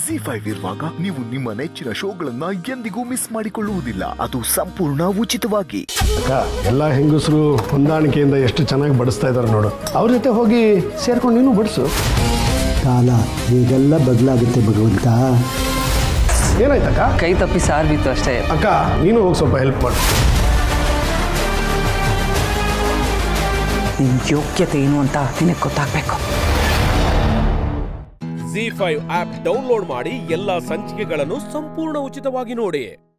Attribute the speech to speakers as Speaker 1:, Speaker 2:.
Speaker 1: G five ಇರುವಾಗ ನೀವು ನಿಮ್ಮ ನೆಚ್ಚಿನ ಶೋಗಳನ್ನ ಎಂದಿಗೂ ಮಿಸ್ ಮಾಡಿಕೊಳ್ಳುವುದಿಲ್ಲ ಅದು ಸಂಪೂರ್ಣ ಉಚಿತವಾಗಿ
Speaker 2: ಅಕ್ಕ ಎಲ್ಲ ಹೆಂಗಸರು ಹೊಂದಾಣಿಕೆಯಿಂದ ಎಷ್ಟು ಚೆನ್ನಾಗಿ ಬಡಿಸ್ತಾ ಇದ್ದಾರೆ ನೋಡು ಅವ್ರ ಜೊತೆ ಹೋಗಿ ಸೇರ್ಕೊಂಡು ನೀನು ಬಡಿಸು
Speaker 3: ಕಾಲ ಹೀಗೆಲ್ಲ ಬದಲಾಗುತ್ತೆ ಭಗವಂತ
Speaker 2: ಏನಾಯ್ತಕ್ಕ
Speaker 4: ಕೈ ತಪ್ಪಿ ಸಾರ್ ಬಿತ್ತು ಅಷ್ಟೇ
Speaker 2: ಅಕ್ಕ ನೀನು ಹೋಗಿ ಸ್ವಲ್ಪ ಹೆಲ್ಪ್ ಮಾಡು
Speaker 4: ನಿನ್ ಯೋಗ್ಯತೆ ಏನು ಅಂತ ನಿನಗೆ ಗೊತ್ತಾಗ್ಬೇಕು
Speaker 5: ಜಿ ಫೈವ್ ಆಪ್ ಡೌನ್ಲೋಡ್ ಮಾಡಿ ಎಲ್ಲಾ ಸಂಚಿಕೆಗಳನ್ನು ಸಂಪೂರ್ಣ ಉಚಿತವಾಗಿ ನೋಡಿ